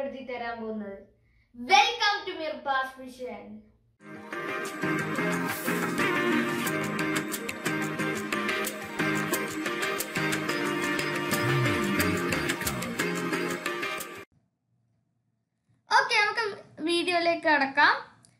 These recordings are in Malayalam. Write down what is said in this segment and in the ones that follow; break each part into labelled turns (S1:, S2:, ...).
S1: പരിചയപ്പെടുത്തി തരാൻ പോകുന്നത് welcome to Mirbas vision okay നമുക്ക് വീഡിയോയിലേക്ക് കടക്കാം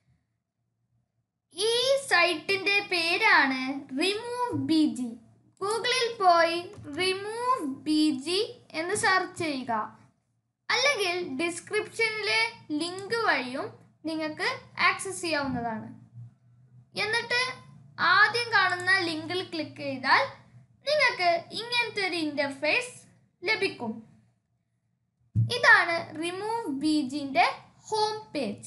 S1: ഈ സൈറ്റിന്റെ പേരാണ് റിമൂവ് ബി ജി ഗൂഗിളിൽ പോയി റിമൂവ് ബി ജി എന്ന് സെർച്ച് ചെയ്യുക അല്ലെങ്കിൽ ഡിസ്ക്രിപ്ഷനിലെ ലിങ്ക് വഴിയും നിങ്ങൾക്ക് ആക്സസ് ചെയ്യാവുന്നതാണ് എന്നിട്ട് ആദ്യം കാണുന്ന ലിങ്കിൽ ക്ലിക്ക് ചെയ്താൽ നിങ്ങൾക്ക് ഇങ്ങനത്തെ ഒരു ഇൻ്റർഫേസ് ലഭിക്കും ഇതാണ് റിമൂവ് ബി ജിൻ്റെ ഹോം പേജ്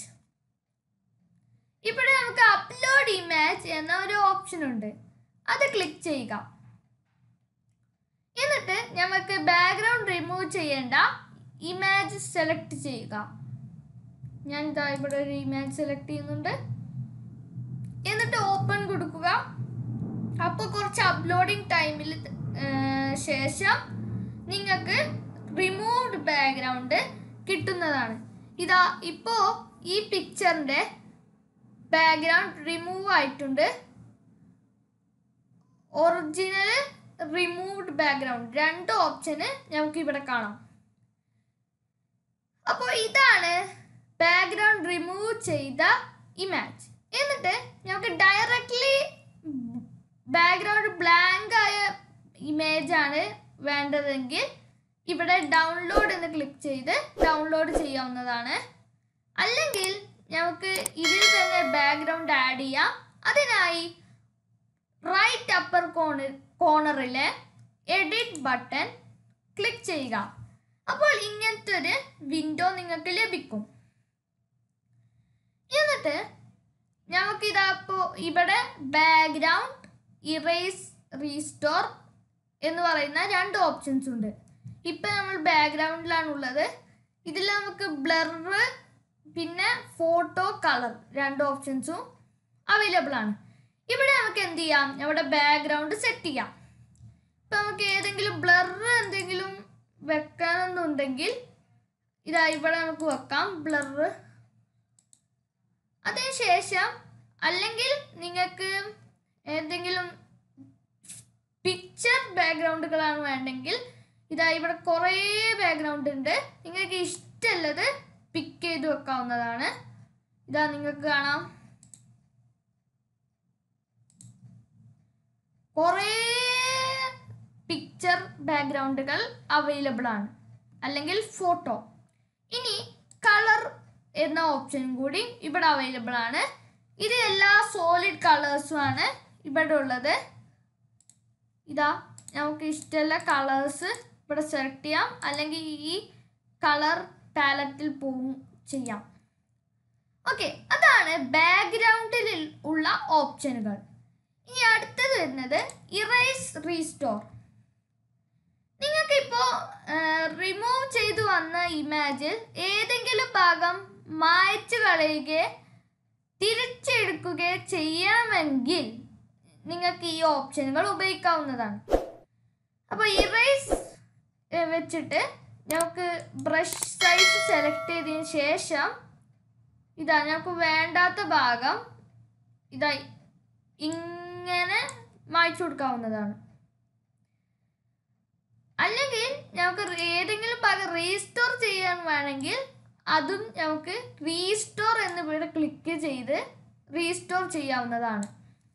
S1: ഇവിടെ നമുക്ക് അപ്ലോഡ് ഇമേജ് എന്ന ഒരു ഓപ്ഷൻ ഉണ്ട് അത് ക്ലിക്ക് ചെയ്യുക എന്നിട്ട് നമുക്ക് ബാക്ക്ഗ്രൗണ്ട് റിമൂവ് ചെയ്യേണ്ട ഇമേജ് സെലക്ട് ചെയ്യുക ഞാൻ ഇതാ ഇവിടെ ഒരു ഇമേജ് സെലക്ട് ചെയ്യുന്നുണ്ട് എന്നിട്ട് ഓപ്പൺ കൊടുക്കുക അപ്പോൾ കുറച്ച് അപ്ലോഡിങ് ടൈമിൽ ശേഷം നിങ്ങൾക്ക് റിമൂവ്ഡ് ബാക്ക്ഗ്രൗണ്ട് കിട്ടുന്നതാണ് ഇതാ ഇപ്പോൾ ഈ പിക്ചറിൻ്റെ ബാക്ക്ഗ്രൗണ്ട് റിമൂവ് ആയിട്ടുണ്ട് ഒറിജിനൽ റിമൂവ്ഡ് ബാക്ക്ഗ്രൗണ്ട് രണ്ട് ഓപ്ഷന് നമുക്ക് ഇവിടെ കാണാം അപ്പോൾ ഇതാണ് ബാക്ക്ഗ്രൗണ്ട് റിമൂവ് ചെയ്ത ഇമേജ് എന്നിട്ട് നമുക്ക് ഡയറക്റ്റ്ലി ബാക്ക്ഗ്രൗണ്ട് ബ്ലാങ്ക് ആയ ഇമേജ് ആണ് വേണ്ടതെങ്കിൽ ഇവിടെ ഡൗൺലോഡ് എന്ന് ക്ലിക്ക് ചെയ്ത് ഡൗൺലോഡ് ചെയ്യാവുന്നതാണ് അല്ലെങ്കിൽ നമുക്ക് ഇതിൽ തന്നെ ബാക്ക്ഗ്രൗണ്ട് ആഡ് ചെയ്യാം അതിനായി റൈറ്റ് അപ്പർ കോണർ കോർണറിലെ എഡിറ്റ് ബട്ടൺ ക്ലിക്ക് ചെയ്യുക അപ്പോൾ ഇങ്ങനത്തെ ഒരു വിൻഡോ നിങ്ങൾക്ക് ലഭിക്കും എന്നിട്ട് നമുക്കിതാ ഇപ്പോൾ ഇവിടെ ബാക്ക്ഗ്രൗണ്ട് ഇറേസ് റീസ്റ്റോർ എന്ന് പറയുന്ന രണ്ട് ഓപ്ഷൻസ് ഉണ്ട് ഇപ്പം നമ്മൾ ബാക്ക്ഗ്രൗണ്ടിലാണ് ഉള്ളത് ഇതിൽ നമുക്ക് ബ്ലറ് പിന്നെ ഫോട്ടോ കളർ രണ്ട് ഓപ്ഷൻസും അവൈലബിൾ ആണ് ഇവിടെ നമുക്ക് എന്ത് ചെയ്യാം ഇവിടെ ബാക്ക്ഗ്രൗണ്ട് സെറ്റ് ചെയ്യാം ഇപ്പം നമുക്ക് ഏതെങ്കിലും ബ്ലർ എന്തെങ്കിലും വെക്കണമെന്നുണ്ടെങ്കിൽ ഇതാ ഇവിടെ നമുക്ക് വെക്കാം ബ്ലറ് അതിനുശേഷം അല്ലെങ്കിൽ നിങ്ങൾക്ക് ഏതെങ്കിലും പിക്ചർ ബാക്ക്ഗ്രൗണ്ടുകളാണ് വേണ്ടെങ്കിൽ ഇതാ ഇവിടെ കുറേ ബാക്ക്ഗ്രൗണ്ട് ഉണ്ട് നിങ്ങൾക്ക് ഇഷ്ടമുള്ളത് പിക്ക് ചെയ്ത് വെക്കാവുന്നതാണ് ഇതാ നിങ്ങൾക്ക് കാണാം കുറേ പിക്ചർ ബാക്ക്ഗ്രൗണ്ടുകൾ അവൈലബിൾ ആണ് അല്ലെങ്കിൽ ഫോട്ടോ ഇനി കളർ എന്ന ഓപ്ഷനും കൂടി ഇവിടെ അവൈലബിൾ ആണ് ഇത് എല്ലാ സോളിഡ് കളേഴ്സും ആണ് ഇവിടെ ഉള്ളത് ഇതാ നമുക്ക് ഇഷ്ടമുള്ള കളേഴ്സ് ഇവിടെ സെലക്ട് ചെയ്യാം അല്ലെങ്കിൽ ഈ കളർ പാലറ്റിൽ പോവും ചെയ്യാം ഓക്കെ അതാണ് ബാക്ക്ഗ്രൗണ്ടിൽ ഉള്ള ഓപ്ഷനുകൾ ഇനി അടുത്തത് വരുന്നത് ഇറേസ് റീസ്റ്റോർ നിങ്ങൾക്കിപ്പോൾ റിമൂവ് ചെയ്തു വന്ന ഇമേജിൽ ഏതെങ്കിലും ഭാഗം മായ്ച്ചു കളയുകയോ തിരിച്ചെടുക്കുകയോ ചെയ്യണമെങ്കിൽ നിങ്ങൾക്ക് ഈ ഓപ്ഷനുകൾ ഉപയോഗിക്കാവുന്നതാണ് അപ്പോൾ ഇറേസ് വെച്ചിട്ട് നമുക്ക് ബ്രഷ് സൈസ് സെലക്ട് ചെയ്തതിന് ശേഷം ഇതാ നമുക്ക് വേണ്ടാത്ത ഭാഗം ഇതാ ഇങ്ങനെ മായ്ച്ചു കൊടുക്കാവുന്നതാണ് അല്ലെങ്കിൽ നമുക്ക് ഏതെങ്കിലും ഭാഗം റീസ്റ്റോർ ചെയ്യാൻ വേണമെങ്കിൽ അതും നമുക്ക് റീസ്റ്റോർ എന്ന് ഇവിടെ ക്ലിക്ക് ചെയ്ത് റീസ്റ്റോർ ചെയ്യാവുന്നതാണ്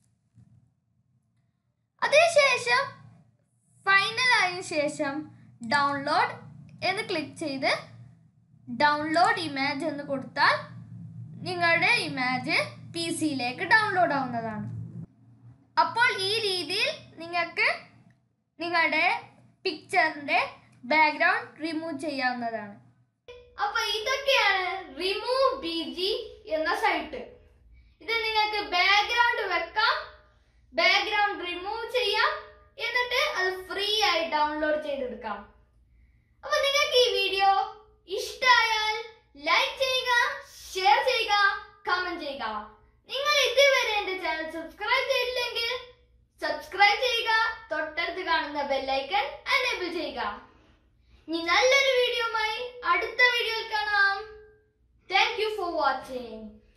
S1: അതിനുശേഷം ഫൈനൽ ആയതിനു ശേഷം ഡൗൺലോഡ് എന്ന് ക്ലിക്ക് ചെയ്ത് ഡൗൺലോഡ് ഇമേജ് എന്ന് കൊടുത്താൽ നിങ്ങളുടെ ഇമേജ് പി സിയിലേക്ക് ഡൗൺലോഡ് ആവുന്നതാണ് അപ്പോൾ ഈ രീതിയിൽ നിങ്ങൾക്ക് നിങ്ങളുടെ പിക്ചറിന്റെ ബാക്ക്ഗ്രൗണ്ട് റിമൂവ് ചെയ്യാവുന്നതാണ് അപ്പൊ ഇതൊക്കെയാണ് റിമൂവ് ബി ജി എന്ന സൈറ്റ് ഇത് നിങ്ങൾക്ക് ബാക്ക്ഗ്രൗണ്ട് വെക്കാം ബാക്ക്ഗ്രൗണ്ട് റിമൂവ് ചെയ്യാം എന്നിട്ട് അത് ഫ്രീ ആയി ഡൗൺലോഡ് ചെയ്തെടുക്കാം അപ്പൊ നിങ്ങൾക്ക് ഈ വീഡിയോ ഇഷ്ടമായാൽ ലൈക്ക് ചെയ്യുക ഷെയർ ചെയ്യുക കമന്റ് ചെയ്യുക നിങ്ങൾ ഇതുവരെ എന്റെ ചാനൽ സബ്സ്ക്രൈബ് ചെയ്തില്ലെങ്കിൽ സബ്സ്ക്രൈബ് ചെയ്യുക തൊട്ടടുത്ത് കാണുന്ന ബെല്ലൈക്കൺ എനേബിൾ ചെയ്യുക ഇനി നല്ലൊരു വീഡിയോയുമായി അടുത്ത വീഡിയോയിൽ കാണാം താങ്ക് യു ഫോർ വാച്ചിങ്